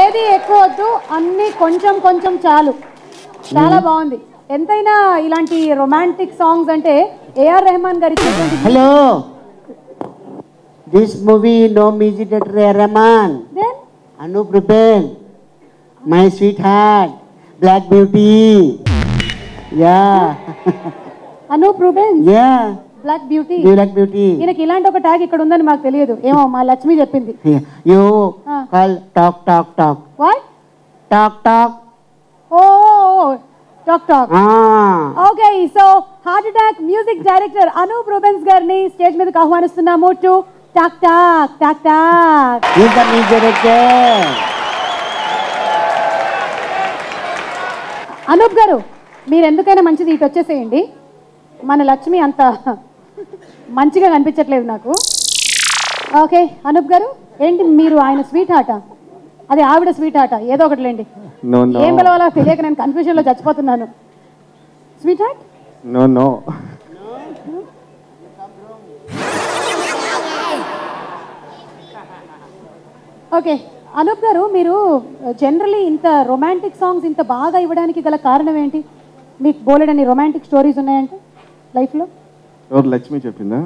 ఏది ఎక్కువ వద్దు అన్ని కొంచెం కొంచెం చాలు చాలా బాగుంది ఎంతైనా ఇలాంటి రొమాంటిక్ సాంగ్స్ అంటే ఏఆర్ రెహమాన్ గారు ఇచ్చినటువంటి hello this movie no music director Rahman Then, Anup Rubens my sweetheart black beauty yeah Anup Rubens yeah black beauty black beauty ఈయనకి ఇలాంటి ఒక ట్యాగ్ ఇక్కడ ఉందని మాకు తెలియదు ఏమో మా లక్ష్మి చెప్పింది you Ah. Call talk talk talk what talk talk oh talk talk okay so heart attack music director Anup Rubens గారిని స్టేజ్ మీదకి ఆహ్వానిస్తున్నాము to talk talk talk talk is the music director Anup గారు మీరు ఎందుకైనా మంచిది ఇటు వచ్చేసేయండి మన లక్ష్మి అంత మంచిగా కనిపించట్లేదు నాకు ఓకే అనూప్ గారు ఏంటి మీరు ఆయన స్వీట్ ఆట అది ఆవిడ స్వీట్ ఆట ఏదో ఒకటిలేండి No, no. ఏం పిలవాలో తెలియక నేను కన్ఫ్యూజన్లో చచ్చిపోతున్నాను sweetheart No, no. Okay Anup గారు మీరు జనరలీ ఇంత రొమాంటిక్ సాంగ్స్ ఇంత బాగా ఇవ్వడానికి గల కారణం ఏంటి మీకు బోలెడని రొమాంటిక్ స్టోరీస్ ఉన్నాయంటే లైఫ్లో ఎవరు లక్ష్మి చెప్పిందా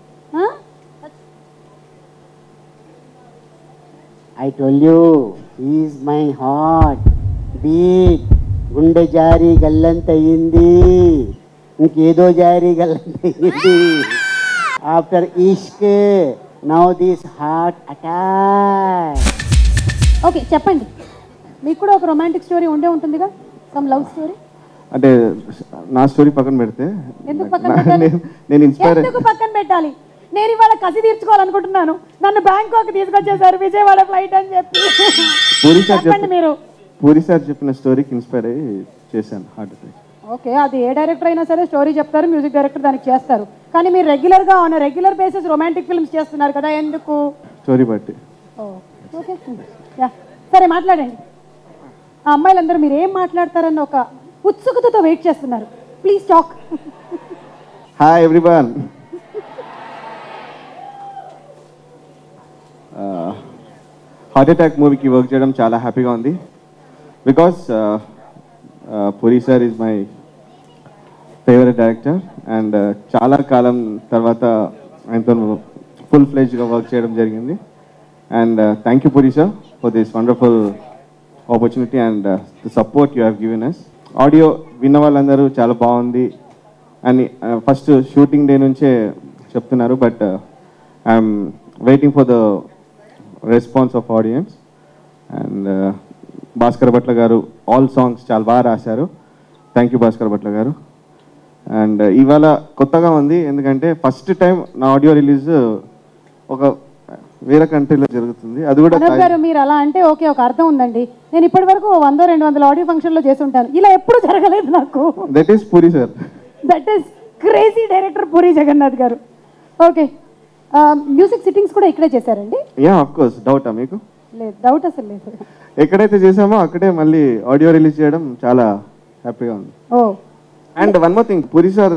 I told you is my heartbeat Gunde Jaari Gallanthayyinde ఇంకేదో జారి గల్లంతయింది after Ishq now this heart attack okay చెప్పండి మీకు కూడా ఒక రొమాంటిక్ స్టోరీ ఉండే ఉంటుందిగా సమ్ లవ్ స్టోరీ అంటే నా స్టోరీ పక్కన పెడితే ఎందుకు పక్కన నా- పెట్టాలి? నేను- నేను ఇన్స్పైర్ ఎందుకు పక్కన పెట్టాలి నేను ఇవాళ కసి తీర్చుకోవాలనుకుంటున్నాను నన్ను బ్యాంకాక్ తీసుకొచ్చేసారు విజయవాడ ఫ్లైట్ అని చెప్పి పూరి సార్ చెప్పండి చెప్పి మీరు పూరి సార్ చెప్పిన స్టోరీకి ఇన్స్పైర్ అయ్యి చేశాను హార్ట్ అటాక్ ఓకే అది ఏ డైరెక్టర్ అయినా సరే స్టోరీ చెప్తారు మ్యూజిక్ డైరెక్టర్ దానికి చేస్తారు కానీ మీరు రెగ్యులర్గా on regular basis romantic films చేస్తున్నారు కదా ఎందుకు స్టోరీ బట్టి ఓకే యా సరే మాట్లాడండి ఆ అమ్మాయిలందరూ మీరు ఏం మాట్లాడతారన్న ఒక ఉత్సుకతతో వెయిట్ చేస్తున్నారు please talk hi everyone heart attack మూవీకి వర్క్ చేయడం చాలా హ్యాపీగా ఉంది because Puri sir is my favourite director and చాలా కాలం తర్వాత ఆయనతో ఫుల్ ఫ్లెజ్గా వర్క్ చేయడం జరిగింది and thank you Puri sir for this wonderful opportunity and the support you have given us audio విన్న వాళ్ళందరూ చాలా బాగుంది అని ఫస్ట్ షూటింగ్ డే నుంచే చెప్తున్నారు but I'm waiting for the response of audience and Bhaskar Bhatla గారు ఆల్ సాంగ్స్ చాలా బాగా రాశారు థ్యాంక్ యూ భాస్కర్ భట్ల గారు అండ్ ఇవాళ కొత్తగా ఉంది ఎందుకంటే ఫస్ట్ టైం నా ఆడియో రిలీజ్ ఒక వేరే కంట్రీలో జరుగుతుంది అది కూడా అనూప్ గారు మీరు అలా అంటే ఓకే ఒక అర్థం ఉందండి నేను ఇప్పటి వరకు వందో రెండు వందల ఆడియో ఫంక్షన్లో చేసి ఉంటాను ఇలా ఎప్పుడు జరగలేదు నాకు that is Puri sir that is crazy director Puri Jagannadh గారు ఓకే మ్యూజిక్ సిట్టింగ్స్ కూడా ఇక్కడే చేశారండి యా ఆఫ్ కోర్స్ డౌటా మీకు లేదు డౌట్ అసలు లేదు ఎక్కడైతే చేసామో అక్కడే మళ్ళీ ఆడియో రిలీజ్ చేయడం చాలా హ్యాపీగా ఉంది oh and one more thing Puri sir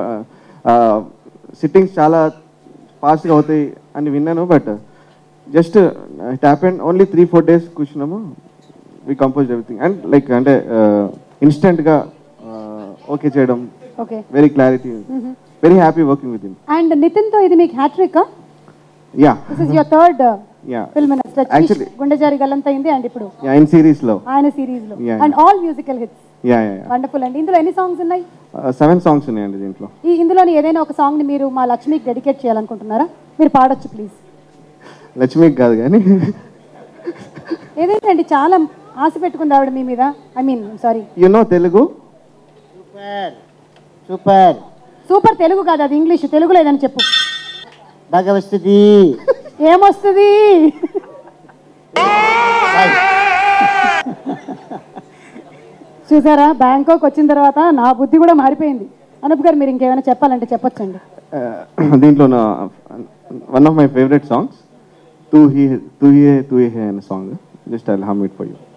sittings చాలా ఫాస్ట్గా అవుతాయి అని విన్నాను but just it happen only three four days కూర్చున్నాము we compose everything and like అంటే ఇన్స్టెంట్గా ఓకే చేయడం okay very clarity very happy working with in and నితిన్తో ఇది మీకు hat trick yeah this is your third yeah film Actually- Gunde Jaari Gallanthayyinde అండ్ ఇప్పుడు yeah in సిరీస్లో ఆయన సిరీస్ లో Yeah. And all musical hits yeah yeah wonderful అండి ఇందులో ఎన్ని సాంగ్స్ ఉన్నాయి సెవెన్ సాంగ్స్ ఉన్నాయండి దీంట్లో ఈ ఇందులోని ఏదైనా ఒక సాంగ్ ని మీరు మా లక్ష్మికి డెడికేట్ చేయాలనుకుంటున్నారా మీరు పాడొచ్చు ప్లీజ్ లక్ష్మికి కాదు కానీ ఏదైనా అండి చాలా ఆశ పెట్టుకుంది ఆవిడ మీ మీద I mean sorry you know Telugu super super super Telugu కాదు అది ఇంగ్లీష్ తెలుగు లేదని చెప్పు బాగా వస్తుంది ఏమొస్తుంది చూసారా బ్యాంకాక్ వచ్చిన తర్వాత నా బుద్ధి కూడా మారిపోయింది అనూప్ గారు మీరు ఇంకేమైనా చెప్పాలంటే చెప్పొచ్చండి దీంట్లో నా one of my favourite songs తూ హీ తూ హీ హే తూ హీ హే అనే song just I hum it for you